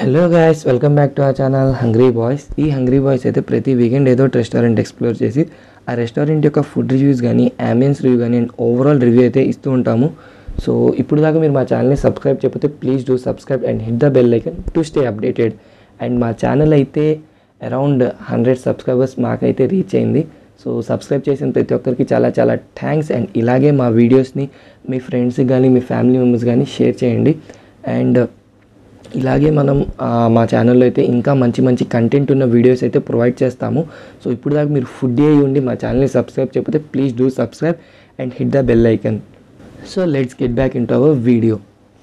hello guys welcome back to our channel hungry boys ఈ hungry boys అయితే ప్రతి weekend ఏదో ఒక రెస్టారెంట్ ఎక్స్ప్లోర్ చేసి ఆ రెస్టారెంట్ యొక్క ఫుడ్ రివ్యూస్ కానీ అంబియన్స్ రివ్యూ కానీ అండ్ ఓవరాల్ రివ్యూ అయితే ఇస్తూ ఉంటాము సో ఇప్పుడు దాకా మీరు మా ఛానల్ని సబ్స్క్రైబ్ చేయకపోతే please do subscribe and hit the bell icon to stay updated and మా ఛానల్ అయితే అరౌండ్ హండ్రెడ్ సబ్స్క్రైబర్స్ మాకైతే రీచ్ అయింది సో సబ్స్క్రైబ్ చేసిన ప్రతి ఒక్కరికి చాలా చాలా థ్యాంక్స్ అండ్ ఇలాగే మా వీడియోస్ని మీ ఫ్రెండ్స్కి కానీ మీ ఫ్యామిలీ మెంబర్స్ కానీ షేర్ చేయండి అండ్ ఇలాగే మనం ఆ, మా ఛానల్లో అయితే ఇంకా మంచి మంచి కంటెంట్ ఉన్న వీడియోస్ అయితే ప్రొవైడ్ చేస్తాము సో ఇప్పుడు దాకా మీరు ఫుడ్ అయ్యి ఉండి మా ఛానల్ని సబ్స్క్రైబ్ చేయకపోతే please do subscribe and hit the bell icon so let's get back in to our video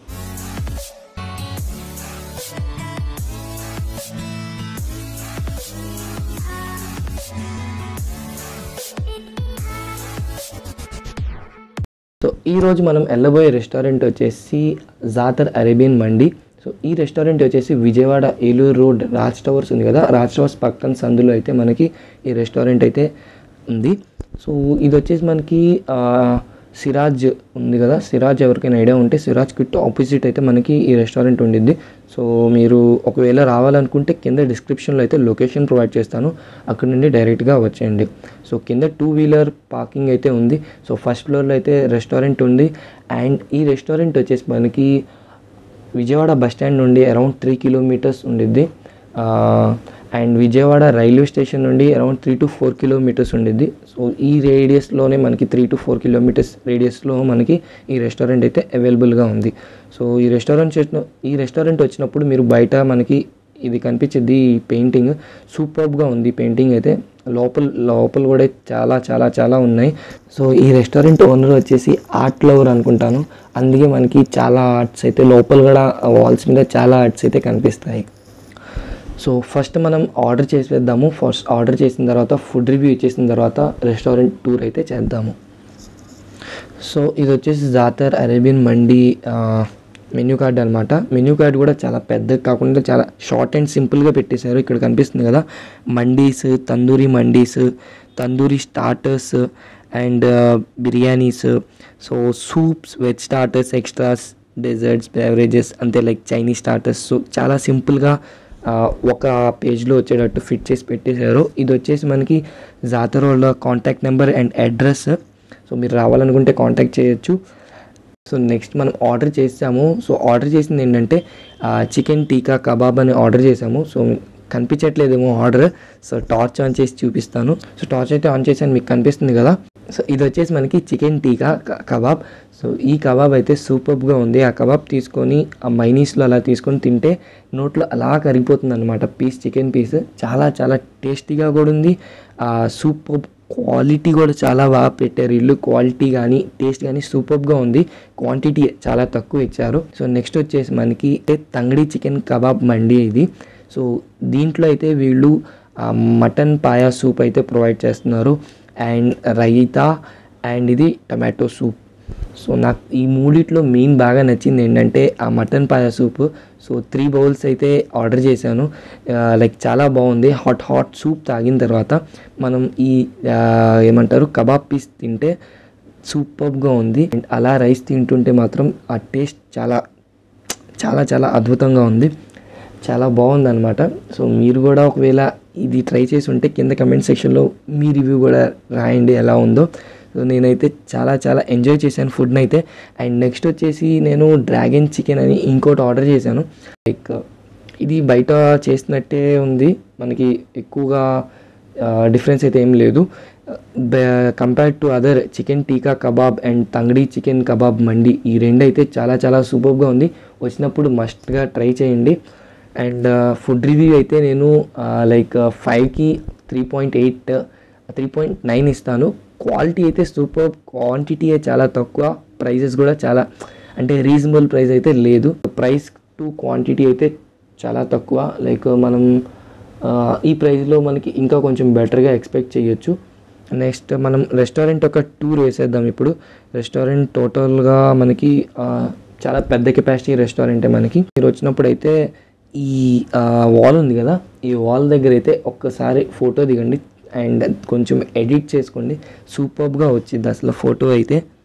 so ఈరోజు మనం వెళ్ళబోయే రెస్టారెంట్ వచ్చేసి జాతర్ అరేబియన్ మండి సో ఈ రెస్టారెంట్ వచ్చేసి విజయవాడ ఏలూరు రోడ్ రాజ్ టవర్స్ ఉంది కదా రాజ్ టవర్స్ పక్కన సందులో అయితే మనకి ఈ రెస్టారెంట్ అయితే ఉంది సో ఇది వచ్చేసి మనకి ఆ, సిరాజ్ ఉంది కదా సిరాజ్ ఎవరికైనా ఐడియా ఉంటే సిరాజ్ కిట్ ఆపోజిట్ అయితే మనకి ఈ రెస్టారెంట్ ఉండిద్ది సో మీరు ఒకవేళ రావాలనుకుంటే కింద డిస్క్రిప్షన్లో అయితే లొకేషన్ ప్రొవైడ్ చేస్తాను అక్కడ నుండి డైరెక్ట్గా వచ్చేయండి సో కింద టూ వీలర్ పార్కింగ్ అయితే ఉంది సో ఫస్ట్ ఫ్లోర్లో అయితే రెస్టారెంట్ ఉంది అండ్ ఈ రెస్టారెంట్ వచ్చేసి మనకి విజయవాడ బస్ స్టాండ్ నుండి అరౌండ్ త్రీ కిలోమీటర్స్ ఉండిద్ది ఆ, అండ్ విజయవాడ రైల్వే స్టేషన్ నుండి around three to four kilometres ఉండిద్ది సో ఈ రేడియస్లోనే మనకి త్రీ టు ఫోర్ కిలోమీటర్స్ రేడియస్లో మనకి ఈ రెస్టారెంట్ అయితే అవైలబుల్గా ఉంది సో ఈ రెస్టారెంట్ చేసిన ఈ రెస్టారెంట్ వచ్చినప్పుడు మీరు బయట మనకి ఇది కనిపించింది ఈ పెయింటింగ్ సూపర్గా ఉంది పెయింటింగ్ అయితే లోపల లోపల కూడా చాలా చాలా చాలా ఉన్నాయి సో ఈ రెస్టారెంట్ ఓనర్ వచ్చేసి ఆర్ట్ లవర్ అనుకుంటాను అందుకే మనకి చాలా ఆర్ట్స్ అయితే లోపల కూడా వాల్స్ మీద చాలా ఆర్ట్స్ అయితే కనిపిస్తాయి సో ఫస్ట్ మనం ఆర్డర్ చేసేద్దాము ఫస్ట్ ఆర్డర్ చేసిన తర్వాత ఫుడ్ రివ్యూ ఇచ్చేసిన తర్వాత రెస్టారెంట్ టూర్ అయితే చేద్దాము సో ఇది వచ్చేసి Jathar Arabian Mandi menu card అనమాట మెన్యూ కార్డ్ కూడా చాలా పెద్దగా కాకుండా చాలా షార్ట్ అండ్ సింపుల్గా పెట్టేశారు ఇక్కడ కనిపిస్తుంది కదా mandis tandoori mandis tandoori starters and biryanis so soups veg starters extras desserts beverages అంతే లైక్ చైనీస్ స్టార్టర్స్ సో చాలా సింపుల్గా ఆ, ఒక పేజ్లో వచ్చేటట్టు ఫిట్ చేసి పెట్టేశారు ఇది వచ్చేసి మనకి జాతర వాళ్ళ contact number and address so మీరు రావాలనుకుంటే కాంటాక్ట్ చేయొచ్చు సో నెక్స్ట్ మనం ఆర్డర్ చేసాము సో ఆర్డర్ చేసింది ఏంటంటే చికెన్ టీకా కబాబ్ అని ఆర్డర్ చేసాము సో కనిపించట్లేదేమో ఆర్డర్ సో టార్చ్ ఆన్ చేసి చూపిస్తాను సో టార్చ్ అయితే ఆన్ చేసాను మీకు కనిపిస్తుంది కదా సో ఇది వచ్చేసి మనకి చికెన్ టీకా క- కబాబ్ సో ఈ కబాబ్ అయితే సూపర్గా ఉంది ఆ కబాబ్ తీసుకొని ఆ మైనీస్లో అలా తీసుకొని తింటే నోట్లో అలా కరిగిపోతుంది అనమాట పీస్ చికెన్ పీస్ చాలా చాలా టేస్టీగా కూడా ఉంది సూపర్ క్వాలిటీ కూడా చాలా బాగా పెట్టారు ఇల్లు క్వాలిటీ కానీ టేస్ట్ కానీ సూపర్గా ఉంది క్వాంటిటీ చాలా తక్కువ ఇచ్చారు సో నెక్స్ట్ వచ్చేసి మనకి తంగడి చికెన్ కబాబ్ మండి ఇది సో దీంట్లో అయితే వీళ్ళు ఆ, మటన్ పాయా సూప్ అయితే ప్రొవైడ్ చేస్తున్నారు అండ్ రైతా అండ్ ఇది టమాటో సూప్ సో నాకు ఈ మూడిట్లో మెయిన్ బాగా నచ్చింది ఏంటంటే ఆ mutton paya soup so three bowls అయితే ఆర్డర్ చేశాను లైక్ చాలా బాగుంది హాట్ హాట్ సూప్ తాగిన తర్వాత మనం ఈ ఆ, ఏమంటారు కబాబ్ పీస్ తింటే సూపర్గా ఉంది అండ్ అలా రైస్ తింటుంటే మాత్రం ఆ టేస్ట్ చాలా చాలా చాలా అద్భుతంగా ఉంది చాలా బాగుందన్నమాట సో మీరు కూడా ఒకవేళ ఇది ట్రై చేసి ఉంటే కింద కమెంట్ సెక్షన్లో మీ రివ్యూ కూడా రాయండి ఎలా ఉందో సో నేనైతే చాలా చాలా ఎంజాయ్ చేశాను ఫుడ్ని అయితే అండ్ నెక్స్ట్ వచ్చేసి నేను డ్రాగన్ చికెన్ అని ఇంకోటి ఆర్డర్ చేశాను లైక్ ఇది బయట చేసినట్టే ఉంది మనకి ఎక్కువగా డిఫరెన్స్ అయితే ఏం లేదు compare to other chicken tikka kebab and tangdi chicken kebab mandi ఈ రెండు అయితే చాలా చాలా సూపర్గా ఉంది వచ్చినప్పుడు మస్ట్గా ట్రై చేయండి అండ్ ఫుడ్ రివ్యూ అయితే నేను లైక్ ఫైవ్కి three point eight three point nine ఇస్తాను క్వాలిటీ అయితే సూపర్ క్వాంటిటీ చాలా తక్కువ ప్రైజెస్ కూడా చాలా అంటే రీజనబుల్ ప్రైస్ అయితే లేదు ప్రైస్ టు క్వాంటిటీ అయితే చాలా తక్కువ లైక్ మనం ఆ, ఈ ప్రైస్లో మనకి ఇంకా కొంచెం బెటర్గా ఎక్స్పెక్ట్ చేయొచ్చు నెక్స్ట్ మనం రెస్టారెంట్ ఒక టూర్ వేసేద్దాం ఇప్పుడు రెస్టారెంట్ టోటల్గా మనకి ఆ, చాలా పెద్ద కెపాసిటీ రెస్టారెంటే మనకి మీరు వచ్చినప్పుడు అయితే ఈ వాల్ ఉంది కదా ఈ వాల్ దగ్గర అయితే ఒక్కసారి ఫోటో దిగండి అండ్ కొంచెం ఎడిట్ చేసుకోండి సూపర్గా వచ్చింది అసలు ఫోటో అయితే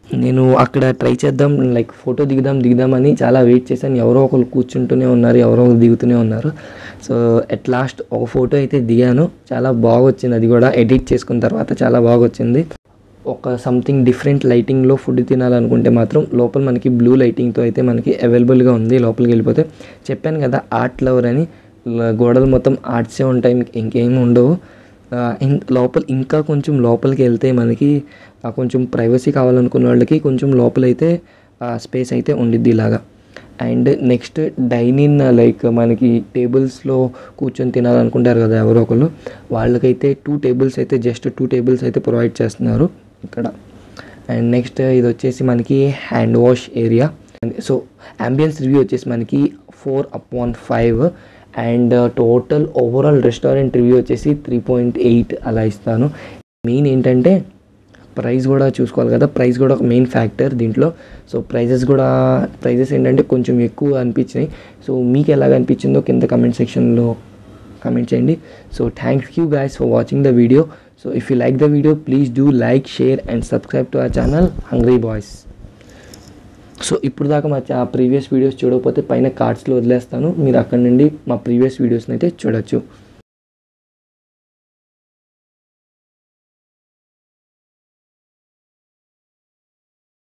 నేను అక్కడ ట్రై చేద్దాం లైక్ ఫోటో దిగుదాం దిగుదామని చాలా వెయిట్ చేశాను ఎవరో ఒకరు కూర్చుంటూనే ఉన్నారు ఎవరో ఒకరు దిగుతూనే ఉన్నారు సో ఎట్ లాస్ట్ ఒక ఫోటో అయితే దిగాను చాలా బాగా వచ్చింది అది కూడా ఎడిట్ చేసుకున్న తర్వాత చాలా బాగా వచ్చింది ఒక సంథింగ్ డిఫరెంట్ లైటింగ్లో ఫుడ్ తినాలనుకుంటే మాత్రం లోపల మనకి బ్లూ లైటింగ్తో అయితే మనకి అవైలబుల్గా ఉంది లోపలికి వెళ్ళిపోతే చెప్పాను కదా ఆర్ట్ లవర్ అని ల- గోడలు మొత్తం ఆర్ట్సే ఉంటాయి ఇంక- ఇంకేమి ఉండవు ఆ, ఇన్- లోపల ఇంకా కొంచెం లోపలికి వెళ్తే మనకి ఆ, కొంచెం ప్రైవసీ కావాలనుకున్న వాళ్ళకి కొంచెం లోపలైతే స్పేస్ అయితే ఉండిద్ది ఇలాగా అండ్ నెక్స్ట్ డైనింగ్ లైక్ మనకి టేబుల్స్లో కూర్చొని తినాలనుకుంటారు కదా ఎవరో ఒకరు వాళ్ళకైతే టూ టేబుల్స్ అయితే జస్ట్ టూ టేబుల్స్ అయితే ప్రొవైడ్ చేస్తున్నారు ఇక్కడ అండ్ నెక్స్ట్ ఇది వచ్చేసి మనకి hand wash area so ambience review వచ్చేసి మనకి four upon five and total overall restaurant review వచ్చేసి త్రీ పాయింట్ ఎయిట్ అలా ఇస్తాను మెయిన్ ఏంటంటే ప్రైస్ కూడా చూసుకోవాలి కదా ప్రైస్ కూడా ఒక మెయిన్ ఫ్యాక్టర్ దీంట్లో సో ప్రైజెస్ కూడా ప్రైజెస్ ఏంటంటే కొంచెం ఎక్కువ అనిపించినాయి సో మీకు ఎలాగ అనిపించిందో కింద కమెంట్ సెక్షన్లో కమెంట్ చేయండి so thank you guys for watching the video so if you like the video please do like share and subscribe to our channel hungry boys so ఇప్పుడు దాకా మా చా ప్రీవియస్ వీడియోస్ చూడకపోతే పైన కార్డ్స్లో వదిలేస్తాను మీరు అక్కడ నుండి మా ప్రీవియస్ వీడియోస్ని అయితే చూడొచ్చు